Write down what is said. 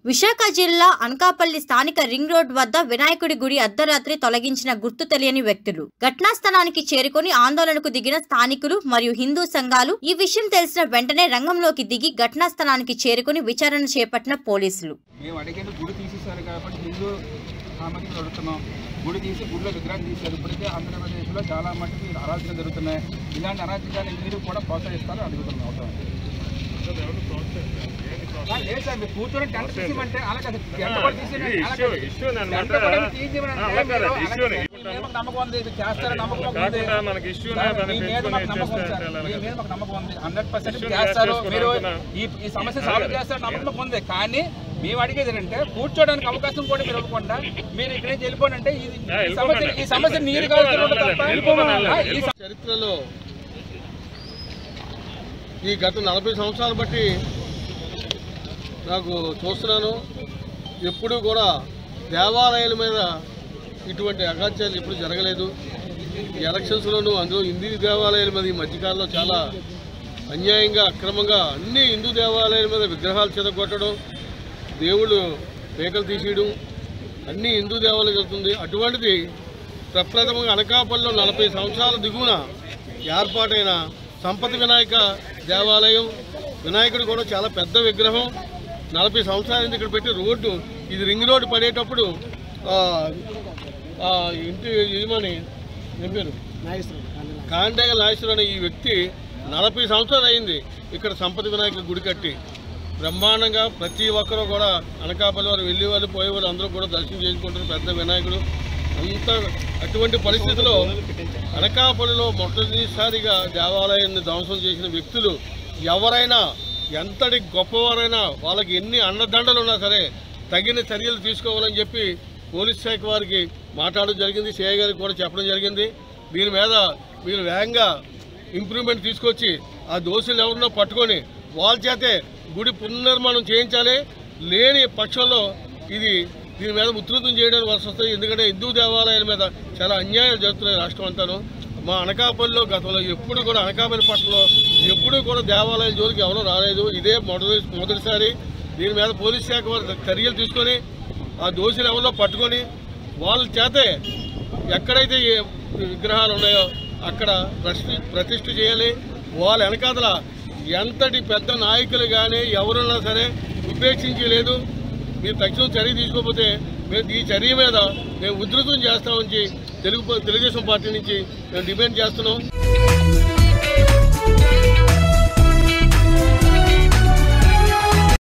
విశాఖ జిల్లా అనకాపల్లి స్థానిక ring road వద్ద వినాయకుడి గుడి అర్ధరాత్రి తొలగించిన గుర్తు తెలియని వ్యక్తులు ఘటనా స్థలానికి చేరుకొని ఆందోళనకు దిగిన స్థానికులు మరియు హిందూ సంఘాలు ఈ విషయం తెలిసిన వెంటనే రంగంలోకి దిగి ఘటనా స్థలానికి చేరుకొని విచారణ చేపట్టిన పోలీసులు మేము అడిగిన గుడి తీసేశారు కాబట్టి హిందూ సామగ్రి అడుగుతున్నాం గుడి తీసి గుడిలో విగ్రహం తీశారు ఇప్పటికే ఆంధ్రప్రదేశ్లో చాలా మట్టుకు అరాచకాలు జరుగుతున్నాయి ఇలాంటి అరాచకాలు మీరు కూడా ప్రోత్సహిస్తారు అడుగుతున్నాం అవుతాం ఆ, లేదు సార్ మీరు కూర్చొని టెంట్ తీసేయమంటే అలా కాదు టెంట్ కూడా తీసేయండి. అలా కాదు. ఇష్యూ అన్నమాట టెంట్ కూడా తీసేయమని ఆ, అంటే అలా కాదు, మీరు ఇష్యూ అలాగే మీ మీద మాకు నమ్మకం ఉంది ఇది చేస్తారని నమ్మకం మాకు ఉంది. కాకుండా మనకి ఇష్యూ సార్, దాన్ని మీ మీద మాకు పెంచుకొని నమ్మకం ఉంది చేస్తే సార్. వెళ్ళాలి మీ మీద కదా. మాకు నమ్మకం ఉంది హండ్రెడ్ పర్సెంట్ ఇష్యూ చేస్తారు చేసుకుని మీరు అనుకున్నా. ఈ ఈ సమస్య సాల్వ్ చేస్తారు నమ్మకం మాకు ఉంది కానీ మేము అడిగేది ఏంటంటే కూర్చోడానికి అవకాశం కూడా మీరు ఇవ్వకుండా మీరు ఇక్కడి నుంచి వెళ్ళిపోండి అంటే ఇది ఆ, ఈ సమస్య వెళ్ళిపోమనండి. ఈ సమస్య నీరు వెళ్ళిపోమనండి, కావాల్సిన తప్ప వెళ్ళిపోమనండి, ఆ, ఈ సమ- చరిత్రలో ఈ గత నలభై సంవత్సరాలు బట్టి నాకు చూస్తున్నాను ఎప్పుడూ కూడా దేవాలయాల మీద ఇటువంటి అగాత్యాలు ఎప్పుడు జరగలేదు ఈ ఎలక్షన్స్లోనూ అందులో హిందూ దేవాలయాల మీద ఈ మధ్యకాలంలో చాలా అన్యాయంగా అక్రమంగా అన్ని హిందూ దేవాలయాల మీద విగ్రహాలు చెదగొట్టడం దేవుళ్ళు పేకలు తీసేయడం అన్ని హిందూ దేవాలయాలు జరుగుతుంది అటువంటిది ప్రప్రథమంగా అనకాపల్లిలో నలభై సంవత్సరాల దిగువన ఏర్పాటైన సంపతి వినాయక దేవాలయం వినాయకుడు కూడా చాలా పెద్ద విగ్రహం నలభై సంవత్సరాల నుంచి ఇక్కడ పెట్టి రోడ్డు ఇది రింగ్ రోడ్డు పడేటప్పుడు ఆ, ఆ, ఇంటి యజమాని ఏం పేరు కాండేగ నాగేశ్వర అనే ఈ వ్యక్తి నలభై సంవత్సరాలు అయింది ఇక్కడ సంపతి వినాయకుడి గుడి కట్టి బ్రహ్మాండంగా ప్రతి ఒక్కరూ కూడా అనకాపల్లి వారు వెళ్ళే వాళ్ళు పోయేవారు అందరూ కూడా దర్శనం చేసుకుంటారు పెద్ద వినాయకుడు అంత అటువంటి పరిస్థితిలో అనకాపల్లిలో మొట్టమొదటిసారిగా దేవాలయాన్ని ధ్వంసం చేసిన వ్యక్తులు ఎవరైనా ఎంతటి గొప్పవారైనా వాళ్ళకి ఎన్ని అండదండలు ఉన్నా సరే తగిన చర్యలు తీసుకోవాలని చెప్పి పోలీస్ శాఖ వారికి మాట్లాడడం జరిగింది సిఐ గారికి కూడా చెప్పడం జరిగింది దీని మీద మీరు వేగంగా ఇంప్రూవ్మెంట్ తీసుకొచ్చి ఆ దోషులు ఎవరినో పట్టుకొని వాళ్ళ చేతే గుడి పునర్నిర్మాణం చేయించాలి లేని పక్షంలో ఇది దీని మీద ఉధృతం చేయడానికి వలస వస్తుంది ఎందుకంటే హిందూ దేవాలయాల మీద చాలా అన్యాయాలు జరుగుతున్నాయి రాష్ట్రం అంతాను మా అనకాపల్లిలో గతంలో ఎప్పుడు కూడా అనకాపల్లి పట్టణంలో ఎప్పుడూ కూడా దేవాలయం జోలికి ఎవరూ రాలేదు ఇదే మొదటి మొదటిసారి దీని మీద పోలీస్ శాఖ వారు చర్యలు తీసుకొని ఆ దోషులు ఎవరిలో పట్టుకొని వాళ్ళ చేతే ఎక్కడైతే ఏ విగ్రహాలు ఉన్నాయో అక్కడ ప్రతిష్ఠ ప్రతిష్ఠ చేయాలి వాళ్ళ వెనకాతల ఎంతటి పెద్ద నాయకులు కానీ ఎవరున్నా సరే ఉపేక్షించలేదు మీరు తక్షణం చర్య తీసుకోకపోతే మేము ఈ చర్య మీద మేము ఉధృతం చేస్తామని తెలుగు తెలుగుదేశం పార్టీ నుంచి మేము డిమాండ్ చేస్తున్నాం